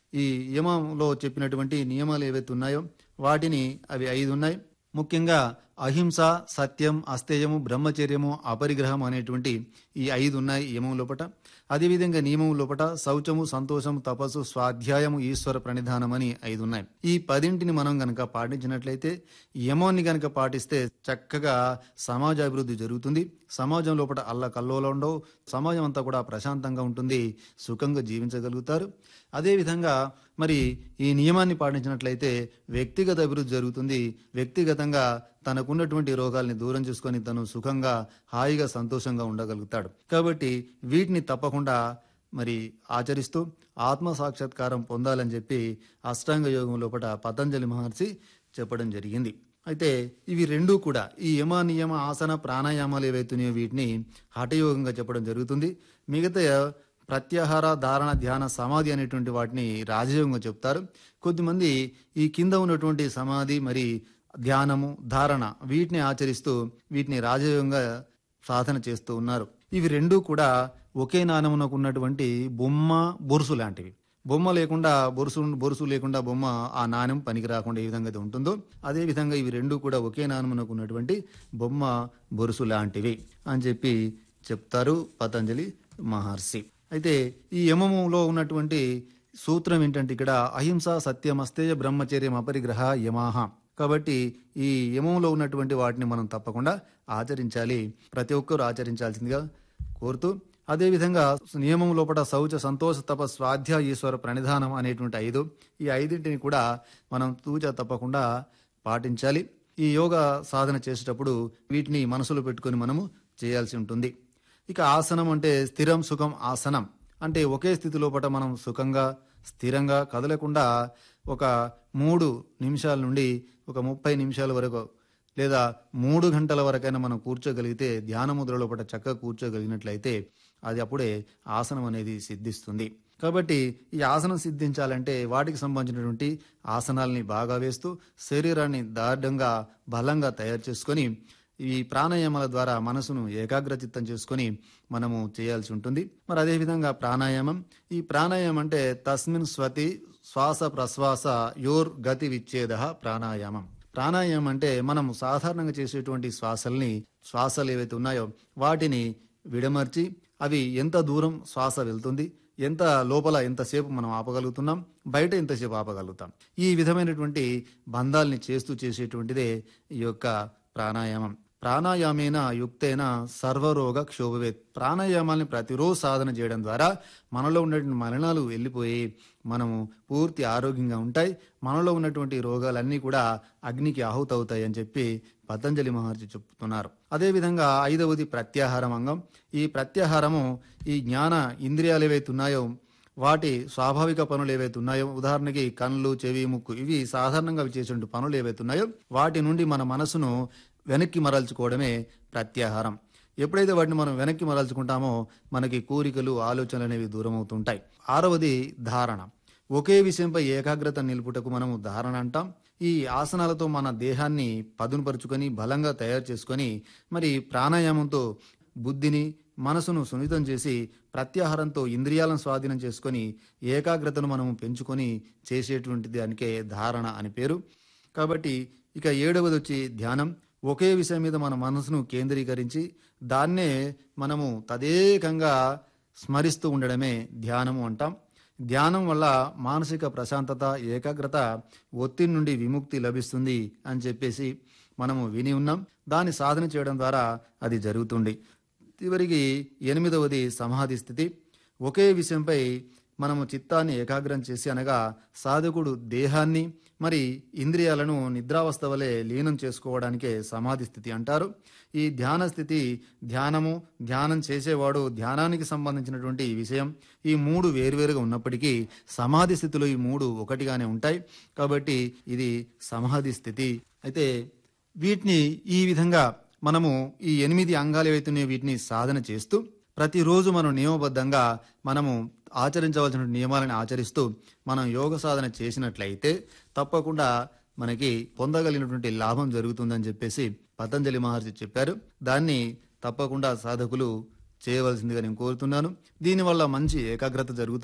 ఈ యమంలో చెప్పినటువంటి నియమాలు ఏవైతే ఉన్నాయో వాటిని అవి ఐదు ఉన్నాయి ముఖ్యంగా అహింస సత్యం అస్తేయము బ్రహ్మచర్యము అపరిగ్రహం అనేటువంటి ఈ ఐదు ఉన్నాయి యమం లోపట అదేవిధంగా నియమం లోపట శౌచము సంతోషం తపస్సు స్వాధ్యాయము ఈశ్వర ప్రణిధానం అని ఐదు ఉన్నాయి ఈ పదింటిని మనం గనక పాటించినట్లయితే యమాన్ని గనక పాటిస్తే చక్కగా సమాజ అభివృద్ధి జరుగుతుంది సమాజం లోపల అల్ల కల్లోలం ఉండవు సమాజం అంతా కూడా ప్రశాంతంగా ఉంటుంది సుఖంగా జీవించగలుగుతారు అదేవిధంగా మరి ఈ నియమాన్ని పాటించినట్లయితే వ్యక్తిగత అభివృద్ధి జరుగుతుంది వ్యక్తిగతంగా తనకున్నటువంటి రోగాల్ని దూరం చేసుకొని తను సుఖంగా హాయిగా సంతోషంగా ఉండగలుగుతాడు కాబట్టి వీటిని తప్పకుండా మరి ఆచరిస్తూ ఆత్మ సాక్షాత్కారం పొందాలని చెప్పి అష్టాంగ యోగం లోపల పతంజలి మహర్షి చెప్పడం జరిగింది అయితే ఇవి రెండూ కూడా ఈ యమ నియమ ఆసన ప్రాణాయామాలు ఏవైతున్నాయో వీటిని హఠయోగంగా చెప్పడం జరుగుతుంది మిగతా ప్రత్యాహార ధారణ ధ్యాన సమాధి అనేటువంటి వాటిని రాజయోగంగా చెప్తారు కొద్దిమంది ఈ కింద ఉన్నటువంటి సమాధి మరి ధ్యానము ధారణ వీటిని ఆచరిస్తూ వీటిని రాజయోగంగా సాధన చేస్తూ ఉన్నారు ఇవి రెండూ కూడా ఒకే నాణమునకు ఉన్నటువంటి బొమ్మ బొరుసు లాంటివి బొమ్మ లేకుండా బొరుసు బొరుసు లేకుండా బొమ్మ ఆ నాణ్యం పనికి రాకుండా ఏ విధంగా అయితే ఉంటుందో అదే విధంగా ఇవి రెండు కూడా ఒకే నాణమునకు ఉన్నటువంటి బొమ్మ బొరుసు లాంటివి అని చెప్పి చెప్తారు పతంజలి మహర్షి అయితే ఈ యమములో ఉన్నటువంటి సూత్రం ఏంటంటే ఇక్కడ అహింస సత్యం అస్తేయ బ్రహ్మచర్యం అపరిగ్రహ యమాహ కాబట్టి ఈ యమంలో ఉన్నటువంటి వాటిని మనం తప్పకుండా ఆచరించాలి ప్రతి ఒక్కరూ ఆచరించాల్సిందిగా కోరుతూ అదేవిధంగా నియమం లోపల శౌచ సంతోష తప స్వాధ్యాయ ఈశ్వర ప్రణిధానం అనేటువంటి ఐదు ఈ ఐదింటిని కూడా మనం తూచ తప్పకుండా పాటించాలి ఈ యోగా సాధన చేసేటప్పుడు వీటిని మనసులో పెట్టుకొని మనము చేయాల్సి ఉంటుంది ఇక ఆసనం అంటే స్థిరం సుఖం ఆసనం అంటే ఒకే స్థితి లోపల మనం సుఖంగా స్థిరంగా కదలకుండా ఒక మూడు నిమిషాల నుండి ఒక ముప్పై నిమిషాల వరకు లేదా మూడు గంటల వరకైనా మనం కూర్చోగలిగితే ధ్యాన ముద్ర లోపల చక్కగా కూర్చోగలిగినట్లయితే అది అప్పుడే ఆసనం అనేది సిద్ధిస్తుంది కాబట్టి ఈ ఆసనం సిద్ధించాలంటే వాటికి సంబంధించినటువంటి ఆసనాల్ని బాగా వేస్తూ శరీరాన్ని దారుఢంగా బలంగా తయారు చేసుకొని ఈ ప్రాణాయామాల ద్వారా మనసును ఏకాగ్రచిత్తం చేసుకొని మనము చేయాల్సి ఉంటుంది మరి అదేవిధంగా ప్రాణాయామం ఈ ప్రాణాయామం అంటే తస్మిన్ స్వతి శ్వాస ప్రశ్వాస యోర్ గతి విచ్ఛేద ప్రాణాయామం ప్రాణాయామం అంటే మనం సాధారణంగా చేసేటువంటి శ్వాసల్ని శ్వాసలు ఏవైతే ఉన్నాయో వాటిని విడమర్చి అవి ఎంత దూరం శ్వాస వెళ్తుంది ఎంత లోపల ఎంతసేపు మనం ఆపగలుగుతున్నాం బయట ఎంతసేపు ఆపగలుగుతాం ఈ విధమైనటువంటి బంధాల్ని చేస్తూ చేసేటువంటిదే ఈ యొక్క ప్రాణాయామం ప్రాణాయామేన యుక్తైన సర్వరోగ క్షోభవేత్ ప్రాణాయామాల్ని ప్రతిరోజు సాధన చేయడం ద్వారా మనలో ఉన్నటువంటి మలినాలు వెళ్ళిపోయి మనము పూర్తి ఆరోగ్యంగా ఉంటాయి మనలో ఉన్నటువంటి రోగాలన్నీ కూడా అగ్నికి ఆహుతవుతాయి అని చెప్పి పతంజలి మహర్షి చెప్తున్నారు అదేవిధంగా ఐదవది ప్రత్యాహారం అంగం ఈ ప్రత్యాహారము ఈ జ్ఞాన ఇంద్రియాలు ఏవైతే ఉన్నాయో వాటి స్వాభావిక పనులు ఏవైతే ఉన్నాయో ఉదాహరణకి కళ్ళు చెవి ముక్కు ఇవి సాధారణంగా అవి చేసే పనులు ఏవైతే ఉన్నాయో వాటి నుండి మన మనసును వెనక్కి మరల్చుకోవడమే ప్రత్యాహారం ఎప్పుడైతే వాటిని మనం వెనక్కి మరల్చుకుంటామో మనకి కోరికలు ఆలోచనలు అనేవి దూరం అవుతుంటాయి ఆరవది ధారణ ఒకే విషయంపై ఏకాగ్రత నిలుపుటకు మనము ధారణ అంటాం ఈ ఆసనాలతో మన దేహాన్ని పదునుపరుచుకొని బలంగా తయారు చేసుకొని మరి ప్రాణాయామంతో బుద్ధిని మనసును సున్నితం చేసి ప్రత్యాహారంతో ఇంద్రియాలను స్వాధీనం చేసుకొని ఏకాగ్రతను మనము పెంచుకొని చేసేటువంటి దానికే ధారణ అని పేరు కాబట్టి ఇక ఏడవది వచ్చి ధ్యానం ఒకే విషయం మీద మన మనసును కేంద్రీకరించి దాన్నే మనము తదేకంగా స్మరిస్తూ ఉండడమే ధ్యానము అంటాం ధ్యానం వల్ల మానసిక ప్రశాంతత ఏకాగ్రత ఒత్తిడి నుండి విముక్తి లభిస్తుంది అని చెప్పేసి మనము విని ఉన్నాం దాన్ని సాధన చేయడం ద్వారా అది జరుగుతుంది చివరికి ఎనిమిదవది సమాధి స్థితి ఒకే విషయంపై మనము చిత్తాన్ని ఏకాగ్రం చేసి అనగా సాధకుడు దేహాన్ని మరి ఇంద్రియాలను నిద్రావస్థ వలె లీనం చేసుకోవడానికే సమాధి స్థితి అంటారు ఈ ధ్యాన స్థితి ధ్యానము ధ్యానం చేసేవాడు ధ్యానానికి సంబంధించినటువంటి ఈ విషయం ఈ మూడు వేరువేరుగా ఉన్నప్పటికీ సమాధి స్థితిలో ఈ మూడు ఒకటిగానే ఉంటాయి కాబట్టి ఇది సమాధి స్థితి అయితే వీటిని ఈ విధంగా మనము ఈ ఎనిమిది అంగాలు ఏవైతున్నాయో వీటిని సాధన చేస్తూ ప్రతిరోజు మనం నియమబద్ధంగా మనము ఆచరించవలసిన నియమాలను ఆచరిస్తూ మనం యోగ సాధన చేసినట్లయితే తప్పకుండా మనకి పొందగలిగినటువంటి లాభం జరుగుతుందని చెప్పేసి పతంజలి మహర్షి చెప్పారు దాన్ని తప్పకుండా సాధకులు చేయవలసిందిగా నేను కోరుతున్నాను దీనివల్ల మంచి ఏకాగ్రత జరుగుతుంది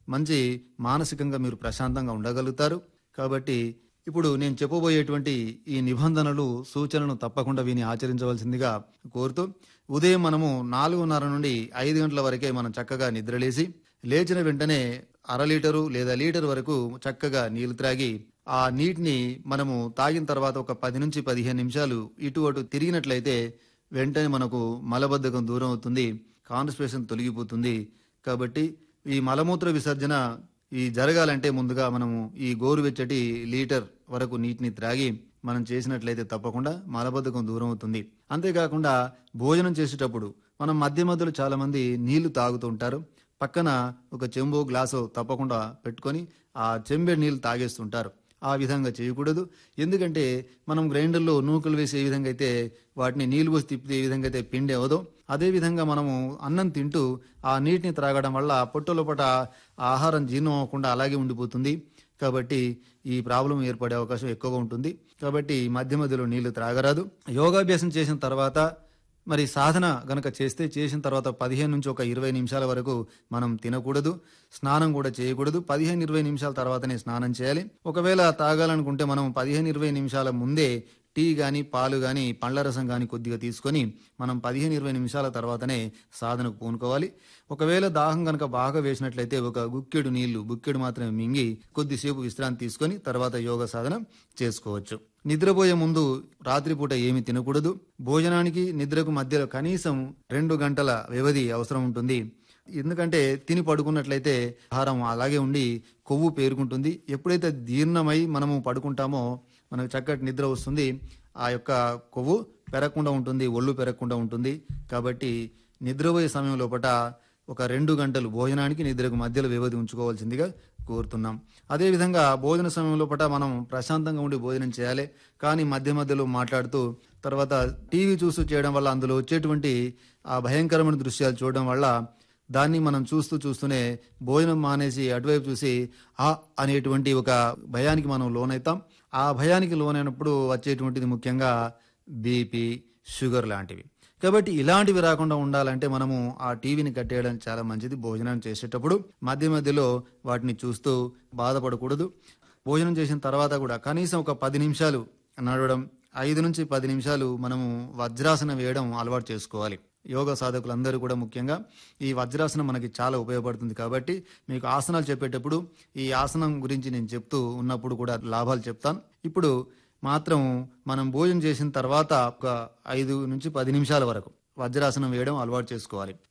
మంచి మానసికంగా మీరు ప్రశాంతంగా ఉండగలుగుతారు కాబట్టి ఇప్పుడు నేను చెప్పబోయేటువంటి ఈ నిబంధనలు సూచనలను తప్పకుండా విని ఆచరించవలసిందిగా కోరుతూ ఉదయం మనము నాలుగున్నర నుండి ఐదు గంటల వరకే మనం చక్కగా నిద్రలేసి లేచిన వెంటనే అర లీటరు లేదా లీటర్ వరకు చక్కగా నీళ్లు త్రాగి ఆ నీటిని మనము తాగిన తర్వాత ఒక పది నుంచి పదిహేను నిమిషాలు ఇటు అటు తిరిగినట్లయితే వెంటనే మనకు మలబద్ధకం దూరం అవుతుంది కాన్స్టిపేషన్ తొలగిపోతుంది కాబట్టి ఈ మలమూత్ర విసర్జన ఈ జరగాలంటే ముందుగా మనము ఈ గోరువెచ్చటి లీటర్ వరకు నీటిని త్రాగి మనం చేసినట్లయితే తప్పకుండా మలబద్ధకం దూరం అవుతుంది అంతేకాకుండా భోజనం చేసేటప్పుడు మనం మధ్య మధ్యలో చాలా మంది నీళ్లు తాగుతూ ఉంటారు పక్కన ఒక చెంబు గ్లాసు తప్పకుండా పెట్టుకొని ఆ చెంబె నీళ్లు తాగేస్తుంటారు ఆ విధంగా చేయకూడదు ఎందుకంటే మనం గ్రైండర్లో నూకలు వేసి ఏ విధంగా అయితే వాటిని నీళ్లు పోసి తిప్పితే ఏ విధంగా అయితే పిండి అవదో అదే విధంగా మనము అన్నం తింటూ ఆ నీటిని త్రాగడం వల్ల పొట్ట లోపట ఆ ఆహారం జీర్ణం అవ్వకుండా అలాగే ఉండిపోతుంది కాబట్టి ఈ ప్రాబ్లం ఏర్పడే అవకాశం ఎక్కువగా ఉంటుంది కాబట్టి మధ్య మధ్యలో నీళ్లు త్రాగరాదు యోగాభ్యాసం చేసిన తర్వాత మరి సాధన గనక చేస్తే చేసిన తర్వాత పదిహేను నుంచి ఒక ఇరవై నిమిషాల వరకు మనం తినకూడదు స్నానం కూడా చేయకూడదు పదిహేను ఇరవై నిమిషాల తర్వాతనే స్నానం చేయాలి ఒకవేళ తాగాలనుకుంటే మనం పదిహేను ఇరవై నిమిషాల ముందే టీ గాని పాలు గాని పండ్ల రసం గాని కొద్దిగా తీసుకొని మనం పదిహేను ఇరవై నిమిషాల తర్వాతనే సాధనకు పూనుకోవాలి ఒకవేళ దాహం కనుక బాగా వేసినట్లయితే ఒక గుక్కెడు నీళ్లు బుక్కెడు మాత్రమే మింగి కొద్దిసేపు విశ్రాంతి తీసుకొని తర్వాత యోగ సాధన చేసుకోవచ్చు నిద్రపోయే ముందు రాత్రిపూట ఏమి తినకూడదు భోజనానికి నిద్రకు మధ్యలో కనీసం రెండు గంటల వ్యవధి అవసరం ఉంటుంది ఎందుకంటే తిని పడుకున్నట్లయితే ఆహారం అలాగే ఉండి కొవ్వు పేరుకుంటుంది ఎప్పుడైతే జీర్ణమై మనము పడుకుంటామో మనకు చక్కటి నిద్ర వస్తుంది ఆ యొక్క కొవ్వు పెరగకుండా ఉంటుంది ఒళ్ళు పెరగకుండా ఉంటుంది కాబట్టి నిద్రపోయే సమయం లోపట ఒక రెండు గంటలు భోజనానికి నిద్రకు మధ్యలో వ్యవధి ఉంచుకోవాల్సిందిగా కోరుతున్నాం అదేవిధంగా భోజన సమయం లోపట మనం ప్రశాంతంగా ఉండి భోజనం చేయాలి కానీ మధ్య మధ్యలో మాట్లాడుతూ తర్వాత టీవీ చూస్తూ చేయడం వల్ల అందులో వచ్చేటువంటి ఆ భయంకరమైన దృశ్యాలు చూడడం వల్ల దాన్ని మనం చూస్తూ చూస్తూనే భోజనం మానేసి అటువైపు చూసి ఆ అనేటువంటి ఒక భయానికి మనం లోనవుతాం ఆ భయానికి లోనైనప్పుడు వచ్చేటువంటిది ముఖ్యంగా బీపీ షుగర్ లాంటివి కాబట్టి ఇలాంటివి రాకుండా ఉండాలంటే మనము ఆ టీవీని కట్టేయడం చాలా మంచిది భోజనం చేసేటప్పుడు మధ్య మధ్యలో వాటిని చూస్తూ బాధపడకూడదు భోజనం చేసిన తర్వాత కూడా కనీసం ఒక పది నిమిషాలు నడవడం ఐదు నుంచి పది నిమిషాలు మనము వజ్రాసనం వేయడం అలవాటు చేసుకోవాలి యోగా సాధకులందరూ కూడా ముఖ్యంగా ఈ వజ్రాసనం మనకి చాలా ఉపయోగపడుతుంది కాబట్టి మీకు ఆసనాలు చెప్పేటప్పుడు ఈ ఆసనం గురించి నేను చెప్తూ ఉన్నప్పుడు కూడా లాభాలు చెప్తాను ఇప్పుడు మాత్రం మనం భోజనం చేసిన తర్వాత ఒక ఐదు నుంచి పది నిమిషాల వరకు వజ్రాసనం వేయడం అలవాటు చేసుకోవాలి